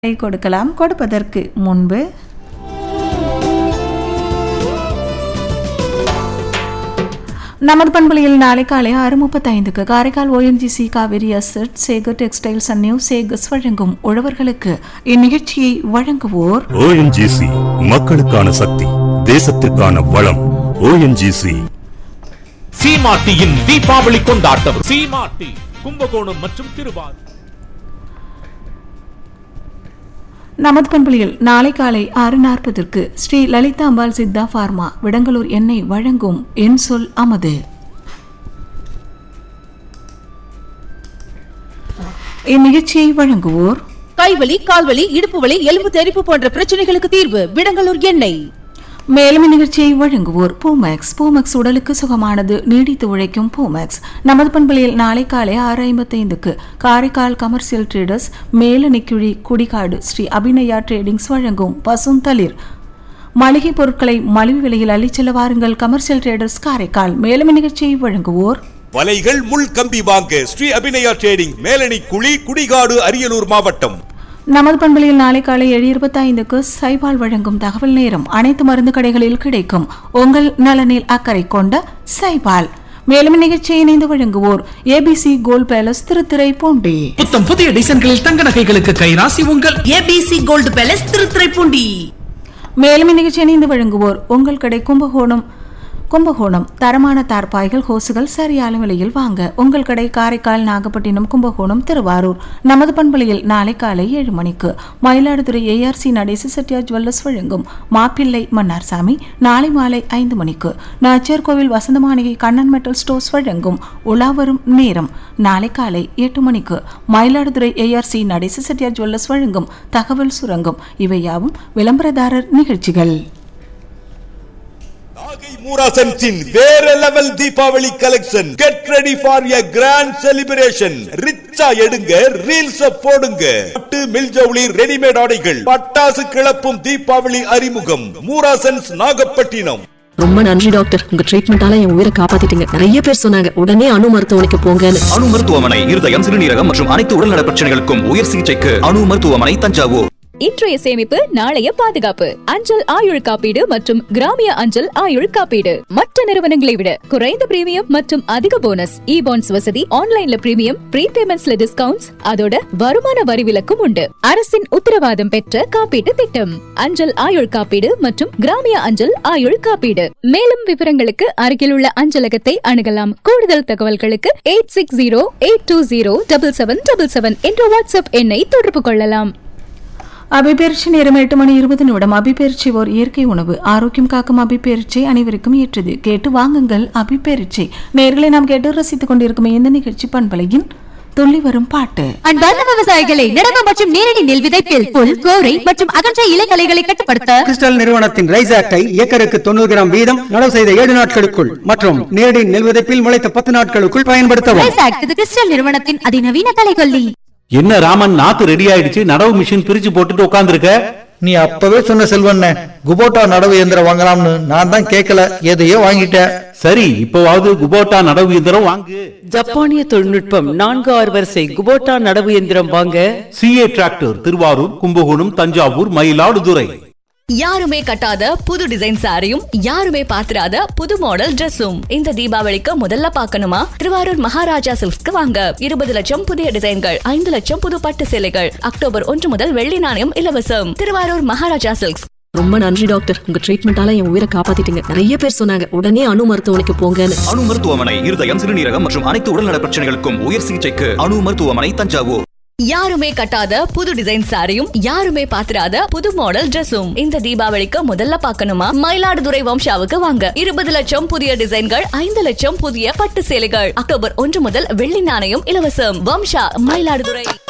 கை கொடுக்கலாம் கொடுப்பதற்கு முன்பு நமது பண்பலையில் நாளை காலை ஆறு முப்பத்தைந்துக்கு Karaikal ONGC Kaveri asset Sekar textiles and new Sekar's வழங்கும் உழவர்களுக்கு இந்நிகழ்ச்சியை வழங்குவோர் ஓஎன்ஜிசி மக்களுக்கான சக்தி தேசத்திற்கான வளம் ஓஎன்ஜிசி சீமாட்டியின் தீபாவளி கொண்டாட்டம் சீமாட்டி கும்பகோணம் மற்றும் திருவாரூர் நமது பண்பலையில் நாளை காலை ஆறு நாற்பதற்கு ஸ்ரீ லலிதா அம்பாள் சித்தா பார்மா விடங்கலூர் எண்ணெய் வழங்கும் என் சொல் அமது இந்நிகழ்ச்சியை வழங்குவோர் கைவலி கால்வலி இடுப்பு வலி எலும்பு தெறிப்பு போன்ற பிரச்சனைகளுக்கு தீர்வு விடங்கலூர் எண்ணெய் மேலும் இந்நிகழ்ச்சியை வழங்குவோர் பூமேக்ஸ் பூமேக்ஸ் உடலுக்கு சுகமானது நீடித்து உழைக்கும் பூமேக்ஸ் நமது பண்பலையில் நாளை காலை ஆறு ஐம்பத்தைந்துக்கு Karaikal commercial traders Melanikuzhi Kudikadu Sri Abhinaya tradings வழங்கும் பசுந்தளிர் மளிகை பொருட்களை மலிவு விலையில் அள்ளிச் செல்ல வாருங்கள் கமர்ஷியல் ட்ரேடர்ஸ் காரைக்கால் மேலும் இந்நிகழ்ச்சியை வழங்குவோர் வலைகள் முள் கம்பி வாங்க ஸ்ரீ அபிநயா ட்ரேடிங் மேலணி குழி குடிகாடு அரியலூர் மாவட்டம் நமது பண்பலையில் நாளை காலை ஏழு இருபத்தைந்துக்கு சைபால் வழங்கும் தகவல் நேரம் அனைத்து மருந்து கடைகளில் கிடைக்கும் உங்கள் நலனில் அக்கறை கொண்ட சைபால் மேலும் நிகழ்ச்சியை இணைந்து வழங்குவோர் ஏபிசி கோல்ட் பேலஸ் திருத்துறைப்பூண்டி புத்தம் புதிய டிசைன்களில் தங்க நகைகளுக்கு கைராசி உங்கள் ஏபிசி கோல்டு பேலஸ் திருத்துறைப்பூண்டி மேலும் நிகழ்ச்சி இணைந்து வழங்குவோர் உங்கள் கடை கும்பகோணம் கும்பகோணம் தரமான தார்பாய்கள் ஹோசுகள் சரியான விலையில் வாங்க உங்கள் கடை காரைக்கால் நாகப்பட்டினம் கும்பகோணம் திருவாரூர் நமது பண்பலையில் நாளை காலை ஏழு மணிக்கு மயிலாடுதுறை ஏஆர்சி நடேச செட்டியார் ஜுவல்லர்ஸ் வழங்கும் மாப்பிள்ளை மன்னார்சாமி நாளை மாலை ஐந்து மணிக்கு நாச்சியார் கோவில் வசந்தமாளிகை கண்ணன் மெட்டல் ஸ்டோர்ஸ் வழங்கும் உலாவரும் நேரம் நாளை காலை எட்டு மணிக்கு மயிலாடுதுறை ஏஆர்சி நடேச செட்டியார் ஜுவல்லர்ஸ் வழங்கும் தகவல் சுரங்கம் இவையாவும் விளம்பரதாரர் நிகழ்ச்சிகள் நாகை மூராசன்ஸின் வேற level Deepavali collection get ready for a grand celebration ரிச்சா எடுங்க ரீல்ஸ் போடுங்க பட்டு மில்ஜவுளி ரெடிமேட் ஆடைகள் பட்டாசு கிளப்பும் தீபாவளி அறிமுகம் மூராசன்ஸ் நாகப்பட்டினம் ரொம்ப நன்றி டாக்டர் உங்க ட்ரீட்மெண்டால என் உயிரை காப்பாத்திட்டீங்க நிறைய பேர் சொன்னாங்க உடனே அணு மருத்துவமனைக்கு போங்கன்னு அணு மருத்துவமனை இருதயம் சிறுநீரகம் மற்றும் அனைத்து உடல்நல பிரச்சனைகளுக்கும் உயர் சிகிச்சைக்கு அணு மருத்துவமனை தஞ்சாவூர் இன்றைய சேமிப்பு நாளைய பாதுகாப்பு அஞ்சல் ஆயுள் காப்பீடு மற்றும் கிராமிய அஞ்சல் ஆயுள் காப்பீடு மற்ற நிறுவனங்களை விட குறைந்த பிரீமியம் மற்றும் அதிக போனஸ் இ பாண்ட்ஸ் வசதி ஆன்லைன்ல பிரீமியம் ப்ரீபேமெண்ட்ஸ்ல டிஸ்கவுண்ட்ஸ் அதோட வருமான வரி விலக்கும் உண்டு அரசின் உத்தரவாதம் பெற்ற காப்பீட்டு திட்டம் அஞ்சல் ஆயுள் காப்பீடு மற்றும் கிராமிய அஞ்சல் ஆயுள் காப்பீடு மேலும் விவரங்களுக்கு அருகில் உள்ள அஞ்சலகத்தை அணுகலாம் கூடுதல் தகவல்களுக்கு eight six zero eight two zero double seven double seven என்ற வாட்ஸ்அப் எண்ணை தொடர்பு கொள்ளலாம் அபிபெயர்ச்சி நேரம் எட்டு மணி இருபது நிமிடம் அபிபெயர்ச்சி ஓர் இயற்கை உணவு ஆரோக்கியம் காக்கும் அபிபெயர்ச்சி அனைவருக்கும் ஏற்றது கேட்டு வாங்குங்கள் அபிபெயர்ச்சி நேர்களை நாம் கேட்டு ரசித்துக் கொண்டிருக்கும் இந்த நிகழ்ச்சி பண்பலையின் துள்ளி வரும் பாட்டு அன்பார்ந்த விவசாயிகளை நடவு மற்றும் நேரடி நெல் விதைப்பில் புல் கோரை மற்றும் அகன்ற இலைகளைகளை கட்டுப்படுத்த கிறிஸ்டல் நிறுவனத்தின் ரைஸ் ஆக்டை ஏக்கருக்கு தொண்ணூறு கிராம் வீதம் நடவு செய்த ஏழு நாட்களுக்குள் மற்றும் நேரடி நெல் விதைப்பில் முளைத்த பத்து நாட்களுக்குள் பயன்படுத்தவும் ரைஸ் ஆக்ட் இது கிறிஸ்டல் நிறுவனத்தின் அதிநவீன கலைகொல்லி என்ன ராமன் நாத்து ரெடி ஆயிடுச்சு நடவு மிஷின் பிரிச்சு போட்டுட்டு உட்காந்துருக்க நீ அப்பவே சொன்ன செல்வண்ண குபோட்டா நடவு இயந்திரம் வாங்கலாம்னு நான் தான் கேட்கல எதையோ வாங்கிட்டேன் சரி இப்போவாவது குபோட்டா நடவு இயந்திரம் வாங்கு ஜப்பானிய தொழில்நுட்பம் நான்கு ஆறு வரிசை குபோட்டா நடவு எந்திரம் வாங்க சிஏ டிராக்டர் திருவாரூர் கும்பகோணம் தஞ்சாவூர் மயிலாடுதுறை யாருமே கட்டாத புது டிசைன் சாரியும் யாருமே பாத்திராத புது மாடல் Dressum இந்த தீபாவளிக்கு முதல்ல பார்க்கணுமா திருவாரூர் மகாராஜா சில்க்ஸ்க்கு வாங்க இருபது லட்சம் புதிய டிசைன்கள் ஐந்து லட்சம் புது பட்டு சேலைகள் அக்டோபர் ஒன்று முதல் வெள்ளி நாணயம் இலவசம் திருவாரூர் மகாராஜா சில்க்ஸ் ரொம்ப நன்றி டாக்டர் உங்க ட்ரீட்மெண்டால என் உயிரை காப்பாத்திட்டீங்க நிறைய பேர் சொன்னாங்க உடனே அணு மருத்துவமனைக்கு போங்கன்னு அணு மருத்துவமனை இருதயம் சிறுநீரகம் மற்றும் அனைத்து உடல்நல பிரச்சனைகளுக்கும் உயர் சிகிச்சைக்கு அணு மருத்துவமனை தஞ்சாவூர் யாருமே கட்டாத புது டிசைன் சாரியும் யாருமே பாத்திராத புது மாடல் Dressum இந்த தீபாவளிக்கு முதல்ல பார்க்கணுமா மயிலாடுதுறை வம்சாவுக்கு வாங்க இருபது லட்சம் புதிய டிசைன்கள் ஐந்து லட்சம் புதிய பட்டு சேலைகள் அக்டோபர் ஒன்று முதல் வெள்ளி நாணயம் இலவசம் வம்சா மயிலாடுதுறை